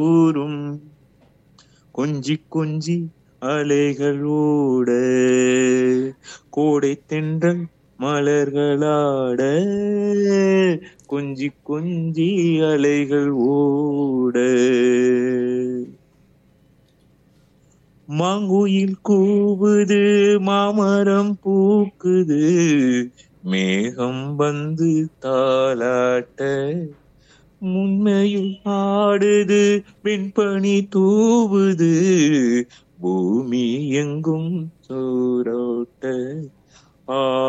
ஊரும் கொஞ்சி கொஞ்சி அலைகள் ஓட கோடை தென்றல் மலர்களாட கொஞ்சி கொஞ்சி அலைகள் ஓட மாங்குயில் கூவுது மாமரம் பூக்குது மேகம் வந்து தாலாட்ட முன்மையில் ஆடுது வெண்பனி தூவுது பூமி எங்கும் சோரோட்ட ஆ